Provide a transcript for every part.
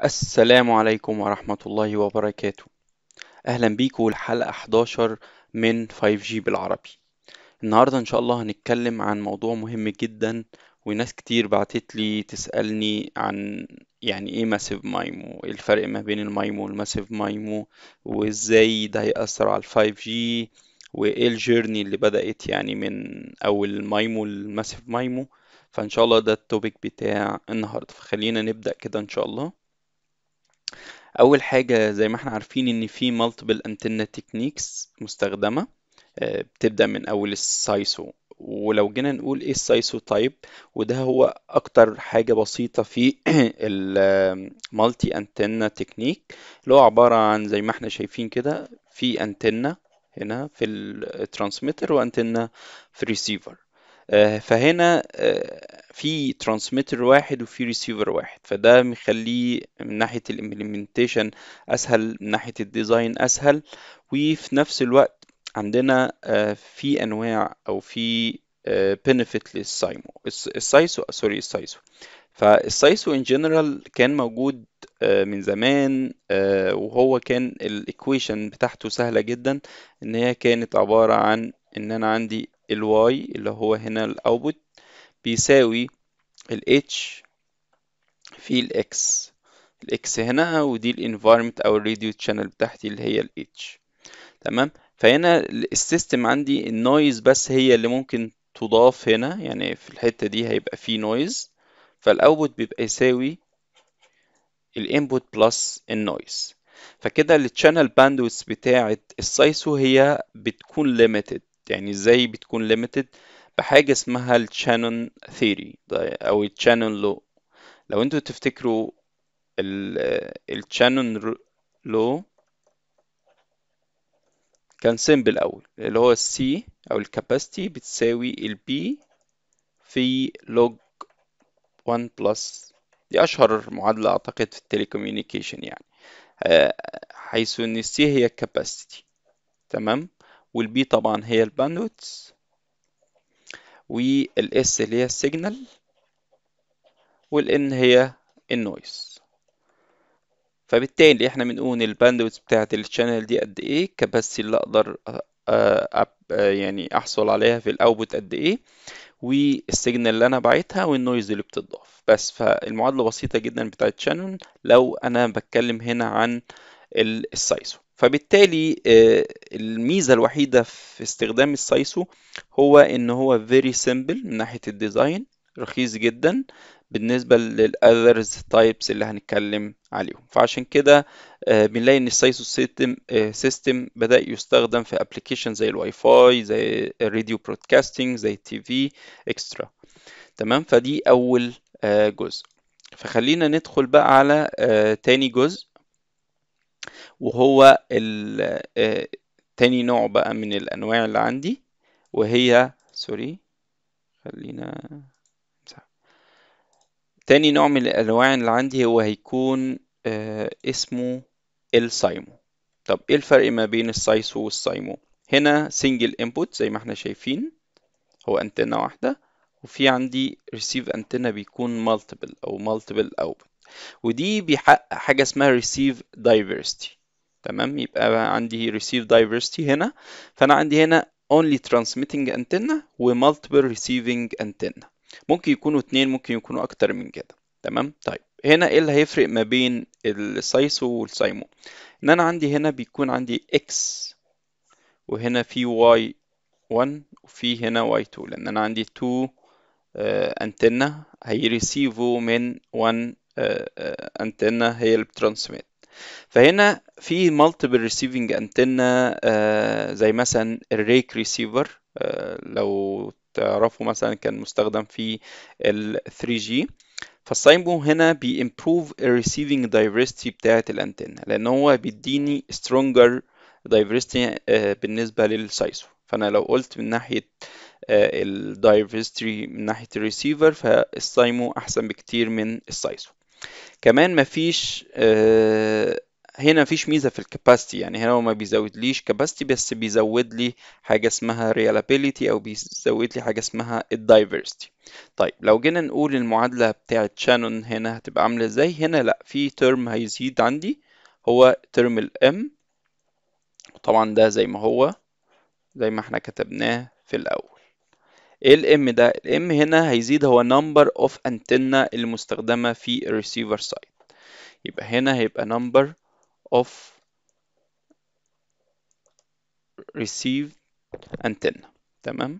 السلام عليكم ورحمة الله وبركاته أهلا بيكم الحلقة 11 من 5G بالعربي النهاردة إن شاء الله هنتكلم عن موضوع مهم جدا وناس كتير بعتت لي تسألني عن يعني إيه ماسيف مايمو إيه الفرق ما بين المايمو والماسيف مايمو وإزاي ده هيأثر على ال 5G وإيه الجيرني اللي بدأت يعني من أول المايمو للماسيف مايمو فإن شاء الله ده التوبيك بتاع النهاردة فخلينا نبدأ كده إن شاء الله اول حاجه زي ما احنا عارفين ان في multiple antenna techniques مستخدمه آه، بتبدا من اول السايسو ولو جينا نقول ايه السايسو تايب وده هو اكتر حاجه بسيطه في المالتي انتنا تكنيك اللي هو عباره عن زي ما احنا شايفين كده في انتنا هنا في الترانسميتر وانتنا في الريسيفر آه، فهنا آه، في ترانسميتر واحد وفي ريسيفر واحد فده مخليه من ناحية الامبلمنتيشن أسهل من ناحية الديزاين أسهل وفي نفس الوقت عندنا آه، في أنواع أو في بنفيت للسايمو السايسو سوري السايسو فالسايسو ان جنرال كان موجود من زمان وهو كان الايكويشن بتاعته سهلة جدا ان هي كانت عبارة عن ان انا عندي الواي اللي هو هنا الاوتبوت بيساوي ال H في ال X ال X هنا ودي الانفايرمنت او الراديو تشانل بتاعتي اللي هي ال H تمام فهنا السيستم عندي النويز بس هي اللي ممكن تضاف هنا يعني في الحتة دي هيبقى فيه نويز فالاوتبوت بيبقى يساوي الانبوت بلس النويز فكده التشانل باندويث بتاعة السايسو هي بتكون ليميتد يعني ازاي بتكون limited بحاجة اسمها الشانون ثيري او الشانون لو لو انتوا تفتكروا الشانون لو كان سيمبل اول اللي هو السي او الكاباسيتي بتساوي البي في لوج 1 بلس دي اشهر معادلة اعتقد في التليكوميونيكيشن يعني حيث ان السي هي الكاباسيتي تمام والبي طبعا هي الباندويث والاس اللي هي السيجنال والان هي النويز فبالتالي احنا بنقول الباندويث بتاعت الشانل دي قد ايه الكباسيتي اللي اقدر يعني احصل عليها في الاوتبوت قد ايه والسيجنال اللي انا باعتها والنويز اللي بتضاف بس فالمعادله بسيطه جدا بتاعت شانون لو انا بتكلم هنا عن السايسو فبالتالي الميزة الوحيدة في استخدام السايسو هو ان هو very simple من ناحية الديزاين رخيص جدا بالنسبة للأذرز تايبس اللي هنتكلم عليهم فعشان كده بنلاقي ان السايسو سيستم سيستم بدأ يستخدم في ابلكيشن زي الواي فاي زي الراديو برودكاستنج زي التي في اكسترا تمام فدي اول جزء فخلينا ندخل بقى على تاني جزء وهو تاني نوع بقى من الأنواع اللي عندي وهي سوري خلينا تاني نوع من الأنواع اللي عندي هو هيكون اسمه السايمو طب ايه الفرق ما بين السايسو والسايمو هنا سنجل انبوت زي ما احنا شايفين هو انتنة واحدة وفي عندي ريسيف انتنة بيكون مالتيبل او مالتيبل اوتبوت ودي بيحقق حاجة اسمها ريسيف دايفرستي تمام يبقى عندي receive diversity هنا فأنا عندي هنا only transmitting antenna و multiple receiving antenna ممكن يكونوا اتنين ممكن يكونوا أكتر من كده تمام طيب هنا ايه اللي هيفرق ما بين السايسو والسايمو ان انا عندي هنا بيكون عندي x وهنا في y1 وفي هنا y2 لان انا عندي 2 انتنا هيريسيفوا من 1 انتنا هي اللي بترانسميت فهنا في multiple receiving antenna آه زي مثلا الريك ريسيفر آه لو تعرفوا مثلا كان مستخدم في ال 3G فالسايمو هنا بيمبروف الريسيفنج diversity بتاعة الانتنة لان هو بيديني stronger diversity آه بالنسبة للسايسو فانا لو قلت من ناحية الدايفرستي من ناحية الريسيفر فالسايمو احسن بكتير من السايسو كمان مفيش هنا مفيش ميزة في الكاباسيتي يعني هنا هو ما بيزودليش كاباسيتي بس بيزود لي حاجة اسمها reliability أو بيزود لي حاجة اسمها الدايفرستي طيب لو جينا نقول المعادلة بتاعة شانون هنا هتبقى عاملة ازاي هنا لا في ترم هيزيد عندي هو ترم الام طبعا ده زي ما هو زي ما احنا كتبناه في الأول ايه الام ده الام هنا هيزيد هو number of antenna المستخدمة في الريسيفر سايد يبقى هنا هيبقى number of received antenna تمام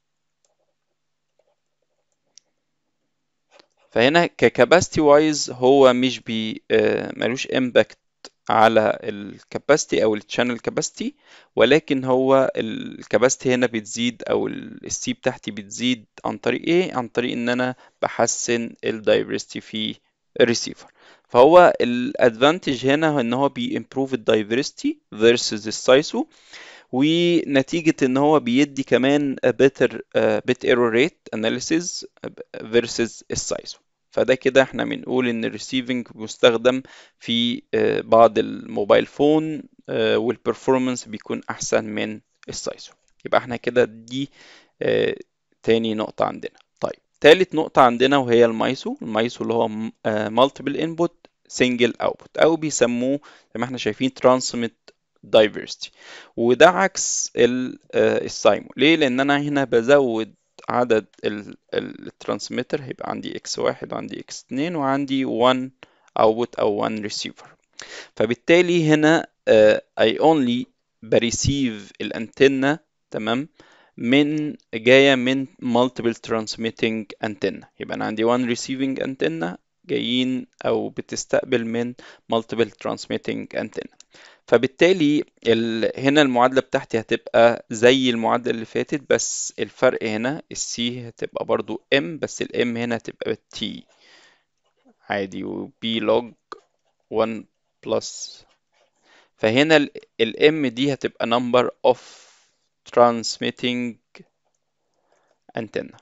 فهنا ككاباسيتي وايز هو مش بي آه ملوش امباكت على الكاباسيتي او الشانل كاباسيتي ولكن هو الكاباسيتي هنا بتزيد او السي بتاعتي بتزيد عن طريق ايه عن طريق ان انا بحسن الدايفرستي في الريسيفر فهو الادفانتج هنا ان هو بيمبروف الدايفرستي versus السايسو ونتيجة ان هو بيدي كمان better uh, bit error rate analysis versus السايسو فده كده احنا بنقول ان الريسيفنج مستخدم في بعض الموبايل فون والبرفورمانس بيكون احسن من السايسو يبقى احنا كده دي تاني نقطة عندنا طيب تالت نقطة عندنا وهي المايسو المايسو اللي هو multiple input single output او بيسموه زي ما احنا شايفين transmit diversity وده عكس السايمو ليه لان انا هنا بزود عدد الترانسميتر هيبقى عندي x واحد وعندي x اتنين وعندي one output أو one receiver فبالتالي هنا uh, I only بريسيف الانتنة تمام من جاية من multiple transmitting antenna يبقى أنا عندي one receiving antenna جايين أو بتستقبل من multiple transmitting antenna فبالتالي ال... هنا المعادلة بتاعتي هتبقى زي المعادلة اللي فاتت بس الفرق هنا السي هتبقى برضو ام بس الام هنا هتبقى تي عادي وبي لوج 1 بلس فهنا الام دي هتبقى number of transmitting antenna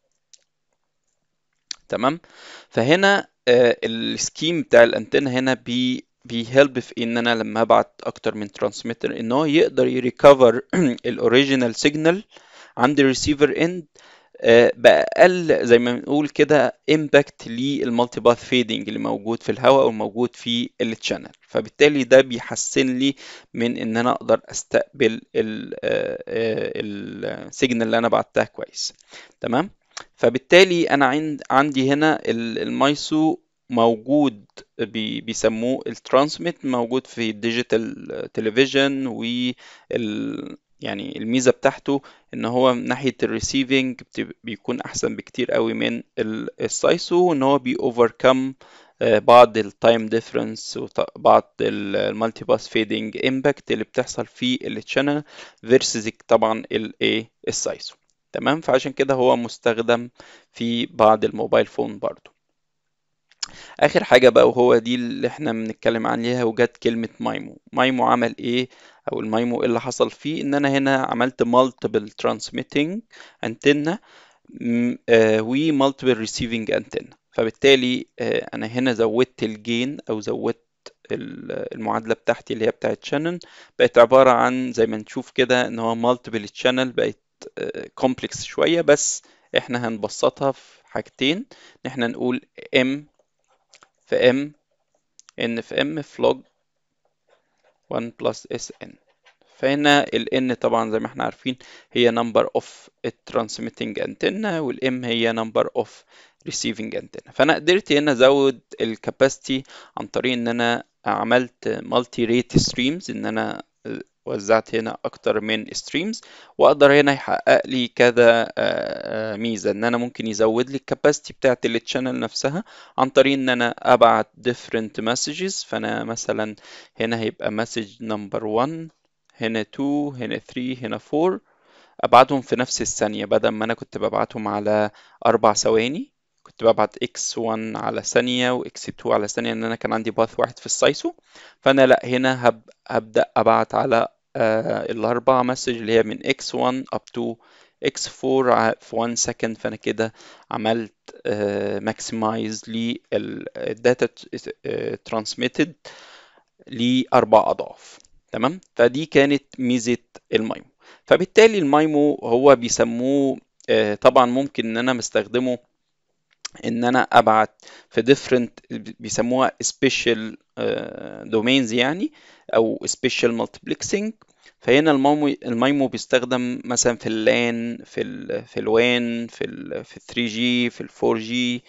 تمام فهنا آه السكيم بتاع الانتنة هنا بي بيهلب في ان انا لما ابعت اكتر من ترانسميتر ان هو يقدر يريكفر الاوريجينال سيجنال عند الريسيفر اند باقل زي ما بنقول كده امباكت للمالتي باث فيدنج اللي موجود في الهواء او موجود في التشانل فبالتالي ده بيحسن لي من ان انا اقدر استقبل السيجنال اللي انا بعتها كويس تمام فبالتالي انا عند عندي هنا المايسو موجود بي بيسموه الترانسميت موجود في الديجيتال تلفزيون و يعني الميزة بتاعته ان هو من ناحية الريسيفنج بيكون احسن بكتير قوي من السايسو وان هو بي اوفركم بعض التايم ديفرنس وبعض المالتي باس فيدنج امباكت اللي بتحصل في التشانل فيرسز طبعا الايه السايسو تمام فعشان كده هو مستخدم في بعض الموبايل فون برضو اخر حاجه بقى وهو دي اللي احنا بنتكلم عليها وجت كلمه مايمو مايمو عمل ايه او المايمو ايه اللي حصل فيه ان انا هنا عملت multiple transmitting antenna و multiple receiving antenna فبالتالي انا هنا زودت الجين او زودت المعادله بتاعتي اللي هي بتاعت شانون بقت عباره عن زي ما نشوف كده ان هو multiple channel بقت كومبلكس شويه بس احنا هنبسطها في حاجتين ان احنا نقول m في m n في m في log 1 plus sn فهنا ال n طبعا زي ما احنا عارفين هي number of transmitting antenna وال m هي number of receiving antenna فانا قدرت هنا ازود الكاباسيتي عن طريق ان انا عملت multi rate streams ان انا وزعت هنا اكتر من streams واقدر هنا يحقق لي كذا ميزه ان انا ممكن يزود لي الكاباسيتي بتاعت التشانل نفسها عن طريق ان انا ابعت different messages فانا مثلا هنا هيبقى message number 1 هنا 2 هنا 3 هنا 4 ابعتهم في نفس الثانيه بدل ما انا كنت ببعتهم على اربع ثواني كنت ببعت x1 على ثانية و x2 على ثانية ان انا كان عندي باث واحد في السايسو فانا لا هنا هب... هبدأ ابعت على آه الاربعة مسج اللي هي من x1 up to x4 في 1 second فانا كده عملت آه maximize للداتا transmitted لأربع أضعاف تمام فدي كانت ميزة المايمو فبالتالي المايمو هو بيسموه آه، طبعا ممكن ان انا مستخدمه ان انا ابعت في different بيسموها special آه، domains يعني او special multiplexing فهنا المايمو المايمو بيستخدم مثلا في اللان في ال في الوان في ال في 3 جي في ال 4 جي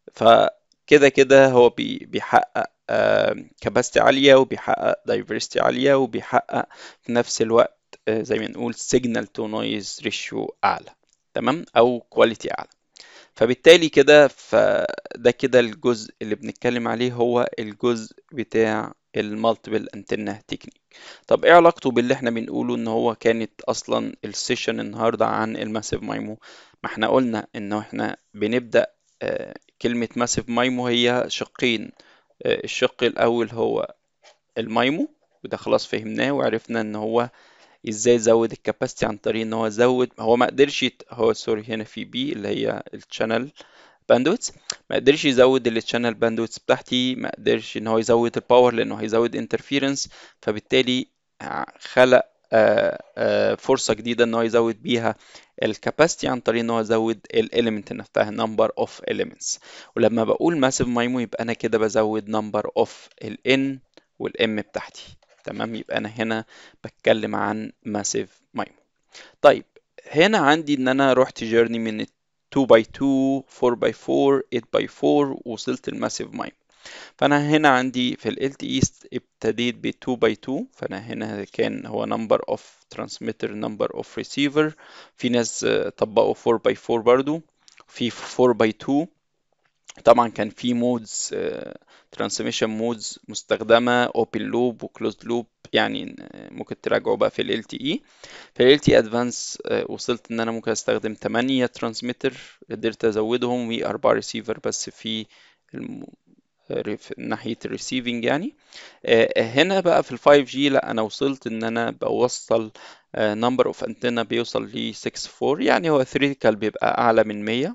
فكده كده هو بي بيحقق كاباسيتي عالية وبيحقق دايفرستي عالية وبيحقق في نفس الوقت آه، زي ما نقول سيجنال تو نويز ريشيو أعلى تمام أو كواليتي أعلى فبالتالي كده فده كده الجزء اللي بنتكلم عليه هو الجزء بتاع المالتيبل انتنا تكنيك طب ايه علاقته باللي احنا بنقوله ان هو كانت اصلا السيشن النهارده عن الماسيف مايمو ما احنا قلنا انه احنا بنبدا آه، كلمه ماسيف مايمو هي شقين آه، الشق الاول هو المايمو وده خلاص فهمناه وعرفنا ان هو ازاي يزود الكاباسيتي عن طريق ان هو يزود هو ما قدرش يت... هو سوري هنا في بي اللي هي الشانل باندويتس ما قدرش يزود الشانل باندويتس بتاعتي ما قدرش ان هو يزود الباور لانه هيزود انترفيرنس فبالتالي خلق آه، آه، فرصة جديدة ان هو يزود بيها الكاباسيتي عن طريق ان هو يزود الاليمنت نفسها number of elements ولما بقول massive مايمو يبقى انا كده بزود number of ال n وال m بتاعتي تمام يبقى انا هنا بتكلم عن massive مايمو طيب هنا عندي ان انا رحت جيرني من 2 by 2 4 by 4 8 by 4 وصلت الماسيف مايمو فانا هنا عندي في ال LTE ابتديت ب 2 by 2 فانا هنا كان هو number of transmitter number of receiver في ناس آه، طبقوا 4 by 4 برضو في 4 by 2 طبعا كان في مودز ترانسميشن مودز مستخدمة open loop و closed loop يعني آه، ممكن تراجعوا بقى في ال LTE في ال LTE Advance آه، وصلت ان انا ممكن استخدم 8 ترانسميتر قدرت ازودهم و 4 ريسيفر بس في الم... ريف- ناحية الريسيفنج يعني آه، هنا بقى في ال 5G لا انا وصلت ان انا بوصل نمبر اوف انتنا بيوصل ل 64 يعني هو ثريتيكال بيبقى اعلى من 100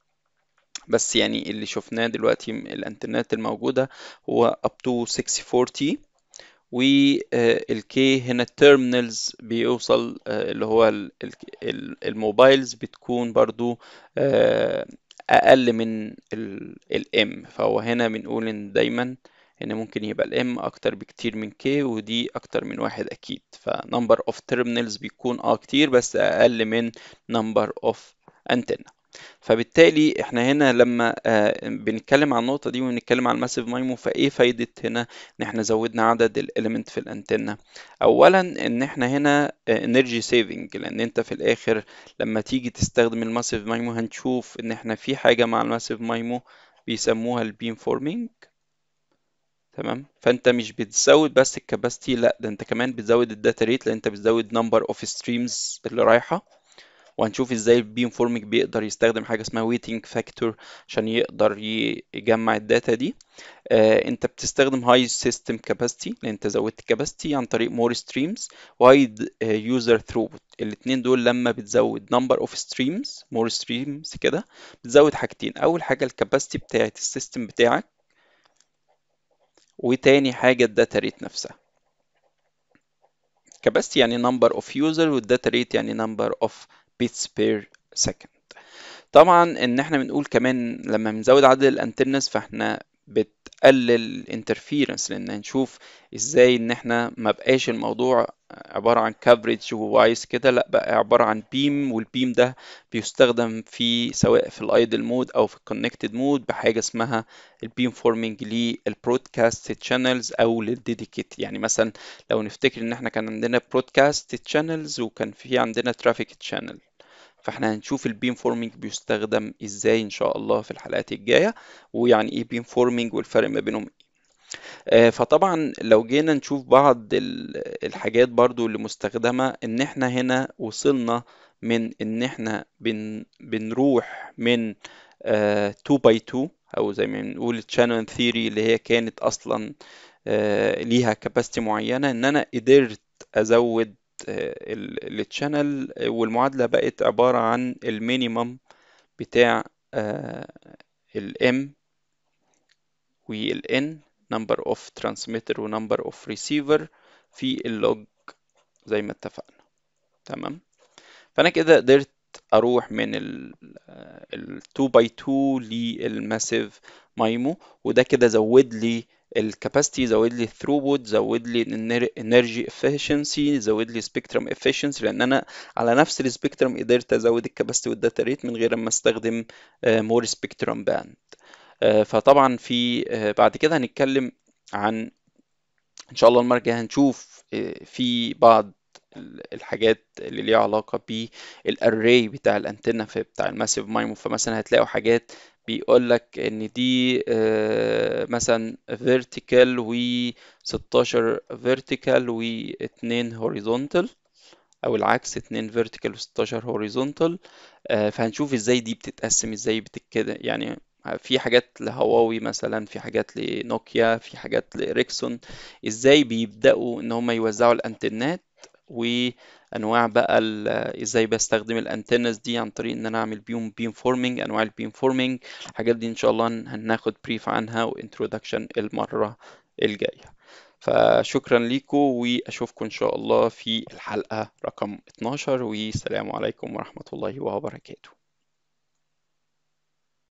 بس يعني اللي شفناه دلوقتي الانترنت الموجودة هو up to 640 والكي هنا التيرمينالز بيوصل آه، اللي هو ال- ال- ال- الموبايلز بتكون برضو آه، اقل من الام فهو هنا بنقول ان دايما ان ممكن يبقى الام اكتر بكتير من كي ودي اكتر من واحد اكيد فنمبر اوف تيرمينالز بيكون اه كتير بس اقل من نمبر اوف انتنا فبالتالي احنا هنا لما آه، بنتكلم عن النقطة دي ونتكلم عن الماسيف مايمو فايه فايدة هنا ان احنا زودنا عدد الاليمنت في الانتنة اولا ان احنا هنا انرجي سيفنج لان انت في الاخر لما تيجي تستخدم الماسيف مايمو هنشوف ان احنا في حاجة مع الماسيف مايمو بيسموها البيم فورمينج تمام فانت مش بتزود بس الكاباسيتي لا ده انت كمان بتزود الداتا ريت لان انت بتزود نمبر اوف ستريمز اللي رايحه وهنشوف ازاي البيم فورمينج بيقدر يستخدم حاجه اسمها ويتنج فاكتور عشان يقدر ي- يجمع الداتا دي آه انت بتستخدم هاي سيستم كاباسيتي لان انت زودت كاباسيتي عن طريق مور ستريمز وهاي يوزر ثروبوت الاثنين دول لما بتزود نمبر اوف ستريمز مور ستريمز كده بتزود حاجتين اول حاجه الكاباسيتي بتاعت السيستم بتاعك وتاني حاجه الداتا ريت نفسها capacity يعني number of user والداتا ريت يعني number of bits per second طبعا ان احنا بنقول كمان لما بنزود عدد الانترنس فاحنا بتقلل الانترفيرنس لان هنشوف ازاي ان احنا ما بقاش الموضوع عبارة عن كفرج ووايس كده لا بقى عبارة عن بيم والبيم ده بيستخدم في سواء في الايدل مود او في الكونكتد مود بحاجة اسمها البيم فورمينج للبرودكاست تشانلز او للديديكيت يعني مثلا لو نفتكر ان احنا كان عندنا برودكاست تشانلز وكان في عندنا ترافيك تشانل فاحنا هنشوف البيم فورمينج بيستخدم ازاي ان شاء الله في الحلقات الجاية ويعني ايه بيم فورمينج والفرق ما بينهم آه، فطبعا لو جينا نشوف بعض ال- الحاجات برضو اللي مستخدمة ان احنا هنا وصلنا من ان احنا بن بنروح من آه، 2 باي 2 او زي ما بنقول channel theory اللي هي كانت اصلا آه، ليها كاباسيتي معينة ان انا قدرت ازود التشانل والمعادلة بقت عبارة عن المينيمم بتاع الام والان number of transmitter و number of receiver في اللوج زي ما اتفقنا تمام فانا كده قدرت اروح من ال ال 2 باي 2 للماسيف مايمو وده كده زود لي الكاباسيتي زود لي الثروبوت زود لي الانرجي افشنسي زود لي سبيكترم افشنسي لان انا على نفس السبيكترم قدرت ازود الكاباسيتي والداتا ريت من غير ما استخدم مور سبيكترم باند فطبعا في بعد كده هنتكلم عن ان شاء الله المره الجايه هنشوف في بعض الحاجات اللي ليها علاقه بالاري بتاع الانتنه في بتاع الماسيف مايمو فمثلا هتلاقوا حاجات بيقول لك ان دي مثلا vertical و 16 vertical و 2 horizontal او العكس 2 vertical و 16 horizontal فهنشوف ازاي دي بتتقسم ازاي بتكده يعني في حاجات لهواوي مثلا في حاجات لنوكيا في حاجات لإريكسون ازاي بيبدأوا ان هم يوزعوا الانتنات وانواع بقى ازاي بستخدم الانتنز دي عن طريق ان انا اعمل بيهم بيم فورمينج انواع البيم فورمينج الحاجات دي ان شاء الله هناخد بريف عنها وانترودكشن المرة الجاية فشكرا لكم واشوفكم ان شاء الله في الحلقة رقم 12 والسلام عليكم ورحمة الله وبركاته